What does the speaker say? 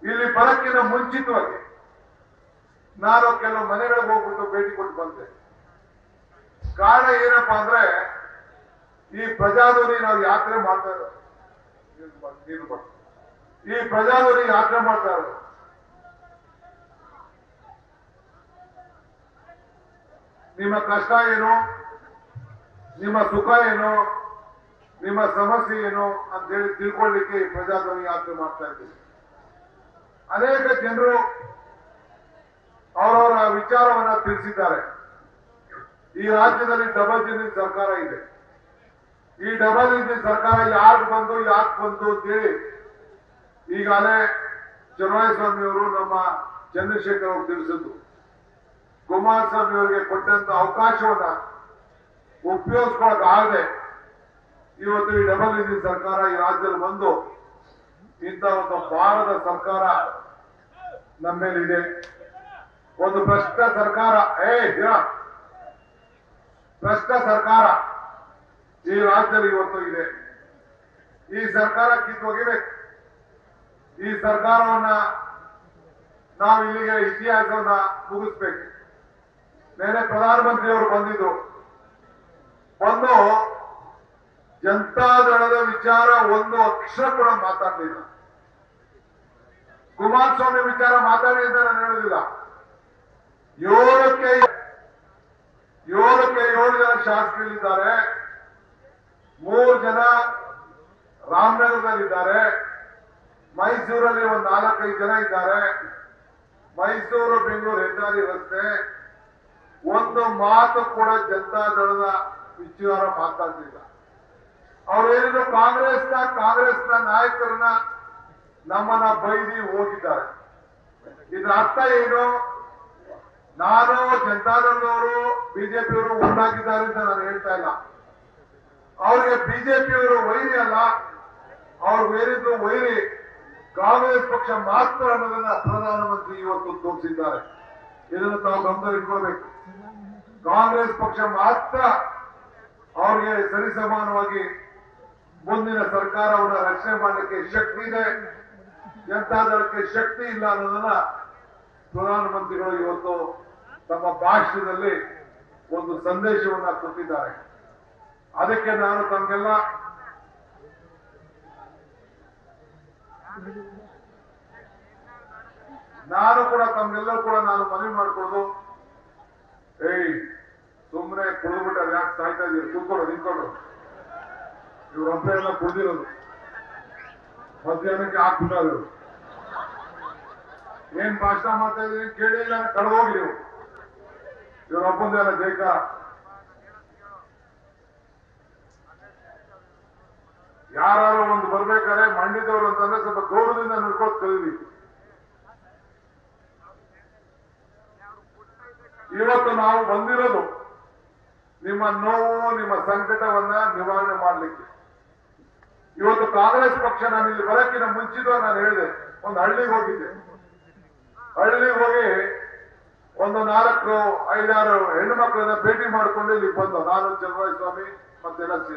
ಇಲ್ಲಿ ಬರಕ್ಕಿಂತ ಮುಂಚಿತವಾಗಿ ನಾನು ಕೆಲವು ಮನೆಗಳಿಗೆ ಹೋಗ್ಬಿಟ್ಟು ಭೇಟಿ ಕೊಟ್ಟು ಬಂದೆ ಕಾರಣ ಏನಪ್ಪಾ ಅಂದ್ರೆ ಈ ಪ್ರಜಾಧ್ವನಿ ನಾವು ಯಾತ್ರೆ ಮಾಡ್ತಾ ಇರೋದು ನೀರು ಬರ್- ನೀರು ಬರ್- ಈ ಪ್ರಜಾಧ್ವನಿ ಯಾತ್ರೆ ಮಾಡ್ತಾ ಇರೋದು ನಿಮ್ಮ ಕಷ್ಟ ಏನು ನಿಮ್ಮ ಸುಖ ಏನು ನಿಮ್ಮ ಸಮಸ್ಯೆ ಏನು ಅಂತ ಹೇಳಿ ತಿಳ್ಕೊಳ್ಳಿಕ್ಕೆ ಈ ಪ್ರಜಾಧ್ವನಿ ಯಾತ್ರೆ ಮಾಡ್ತಾ ಇದ್ದೀವಿ ಅನೇಕ ಜನರು ಅವರವರ ವಿಚಾರವನ್ನ ತಿಳಿಸಿದ್ದಾರೆ ಈ ರಾಜ್ಯದಲ್ಲಿ ಡಬಲ್ ಇಂಜಿನ್ ಸರ್ಕಾರ ಇದೆ ಈ ಡಬಲ್ ಇಂಜಿನ್ ಸರ್ಕಾರ ಯಾರು ಬಂದು ಯಾಕೆ ಬಂತು ಅಂತೇಳಿ ಈಗಾಗಲೇ ಚನ್ನರಾಯಸ್ವಾಮಿ ಅವರು ನಮ್ಮ ಚಂದ್ರಶೇಖರ್ ಅವರು ತಿಳಿಸಿದ್ರು ಕುಮಾರಸ್ವಾಮಿ ಅವರಿಗೆ ಕೊಟ್ಟಂತ ಅವಕಾಶವನ್ನ ಉಪಯೋಗಿಸ್ಕೊಳಕ್ಕಾಗದೆ ಇವತ್ತು ಈ ಡಬಲ್ ಇಂಜಿನ್ ಸರ್ಕಾರ ಈ ರಾಜ್ಯದಲ್ಲಿ ಬಂದು ಇಂಥ ಒಂದು ಭಾರದ ಸರ್ಕಾರ ನಮ್ಮ ಮೇಲಿದೆ ಒಂದು ಭ್ರಷ್ಟ ಸರ್ಕಾರ ಏ ಇರ ಭ್ರಷ್ಟ ಸರ್ಕಾರ ಈ ರಾಜ್ಯದಲ್ಲಿ ಇವತ್ತು ಇದೆ ಈ ಸರ್ಕಾರ ಕಿತ್ತೊಗಿಬೇಕು ಈ ಸರ್ಕಾರವನ್ನ ನಾವು ಇಲ್ಲಿಗೆ ಇತಿಹಾಸವನ್ನ ಮುಗಿಸ್ಬೇಕು ನೆನೆ ಪ್ರಧಾನಮಂತ್ರಿಯವರು ಬಂದಿದ್ರು ಬಂದು ಜನತಾದಳದ ವಿಚಾರ ಒಂದು ಅಕ್ಷರ ಕೂಡ ಮಾತಾಡಲಿಲ್ಲ ಕುಮಾರಸ್ವಾಮಿ ವಿಚಾರ ಮಾತಾಡಿ ಅಂತ ನಾನು ಹೇಳುದಿಲ್ಲ ಏಳಕ್ಕೆ ಏಳಕ್ಕೆ ಏಳು ಜನ ಶಾಸಕರಿದ್ದಾರೆ ಮೂರು ಜನ ರಾಮನಗರದಲ್ಲಿದ್ದಾರೆ ಮೈಸೂರಲ್ಲಿ ಒಂದು ನಾಲ್ಕೈದು ಜನ ಇದ್ದಾರೆ ಮೈಸೂರು ಬೆಂಗಳೂರು ಹೆದ್ದಾರಿ ರಸ್ತೆ ಒಂದು ಮಾತು ಕೂಡ ಜನತಾದಳದ ವಿಚಾರ ಮಾತಾಡ್ತಿಲ್ಲ ಅವ್ರು ಏನಿದ್ರು ಕಾಂಗ್ರೆಸ್ನ ಕಾಂಗ್ರೆಸ್ನ ನಾಯಕರನ್ನ ನಮ್ಮನ್ನ ಬೈದಿ ಹೋಗಿದ್ದಾರೆ ಇದ್ರ ಅರ್ಥ ಏನು ನಾನು ಜನತಾದಳದವರು ಬಿಜೆಪಿಯವರು ಒಂದಾಗಿದ್ದಾರೆ ಅಂತ ನಾನು ಹೇಳ್ತಾ ಇಲ್ಲ ಅವ್ರಿಗೆ ಬಿಜೆಪಿಯವರು ವೈರಿ ಅಲ್ಲ ಅವ್ರು ಬೇರಿದ್ದು ವೈರಿ ಕಾಂಗ್ರೆಸ್ ಪಕ್ಷ ಮಾತ್ರ ಅನ್ನೋದನ್ನ ಪ್ರಧಾನಮಂತ್ರಿ ಇವತ್ತು ತೋರಿಸಿದ್ದಾರೆ ಇದನ್ನು ತಾವು ಗಮನ ಇಟ್ಕೊಳ್ಬೇಕು ಕಾಂಗ್ರೆಸ್ ಪಕ್ಷ ಮಾತ್ರ ಅವ್ರಿಗೆ ಸರಿಸಮಾನವಾಗಿ ಮುಂದಿನ ಸರ್ಕಾರವನ್ನು ರಚನೆ ಮಾಡಲಿಕ್ಕೆ ಶಕ್ತಿ ಇದೆ ಜನತಾದಳಕ್ಕೆ ಶಕ್ತಿ ಇಲ್ಲ ಅನ್ನೋದನ್ನ ಪ್ರಧಾನಮಂತ್ರಿಗಳು ಇವತ್ತು ತಮ್ಮ ಭಾಷಣದಲ್ಲಿ ಒಂದು ಸಂದೇಶವನ್ನ ಕೊಟ್ಟಿದ್ದಾರೆ ಅದಕ್ಕೆ ನಾನು ತಮಗೆಲ್ಲ ನಾನು ಕೂಡ ತಮ್ಗೆಲ್ಲರೂ ಕೂಡ ನಾನು ಮನವಿ ಮಾಡ್ಕೊಳ್ಳೋದು ಏಯ್ ಸುಮ್ಮನೆ ಕುಡಿದ್ಬಿಟ್ಟಾರೆ ಯಾಕೆ ಸಾಯ್ತಾ ಇದೀರಿ ಕೂತ್ಕೊಂಡು ನಿಂತ್ಕೊಂಡು ಇವ್ರೊಬ್ಬರೇ ಎಲ್ಲ ಕುಡ್ದಿರೋದು ಮಧ್ಯಾಹ್ನಕ್ಕೆ ಹಾಕ್ಬಿಟ್ಟಾರೆ ಇವ್ರು ಏನ್ ಭಾಷಣ ಮಾಡ್ತಾ ಇದೀನಿ ಕೇಳಿ ಇಲ್ಲ ಕಳೆದೋಗಿ ನೀವು ಇವ್ರೊಬ್ಬಂದೇ ಅಲ್ಲ ಜೈಕಾರ ಯಾರು ಒಂದು ಬರ್ಬೇಕಾದ್ರೆ ಮಂಡ್ಯದವರು ಅಂತಂದ್ರೆ ಸ್ವಲ್ಪ ಗೌರವದಿಂದ ನಡ್ಕೋತ ಕಲೀಲಿ ಇವತ್ತು ನಾವು ಬಂದಿರೋದು ನಿಮ್ಮ ನೋವು ನಿಮ್ಮ ಸಂಕಟವನ್ನ ನಿವಾರಣೆ ಮಾಡಲಿಕ್ಕೆ ಇವತ್ತು ಕಾಂಗ್ರೆಸ್ ಪಕ್ಷ ನಾನು ಇಲ್ಲಿ ಬರಕ್ಕಿಂತ ಮುಂಚಿತ ನಾನು ಹೇಳಿದೆ ಒಂದು ಹಳ್ಳಿಗೆ ಹೋಗಿದ್ದೆ ಹಳ್ಳಿಗೆ ಹೋಗಿ ಒಂದು ನಾಲ್ಕು ಐದಾರು ಹೆಣ್ಣು ಮಕ್ಕಳನ್ನ ಭೇಟಿ ಮಾಡ್ಕೊಂಡು ಇಲ್ಲಿ ಬಂದು ನಾನು ಚಂದ್ರರಾಯ ಸ್ವಾಮಿ ಮತ್ತೆಲ್ಲ ಸೇರಿ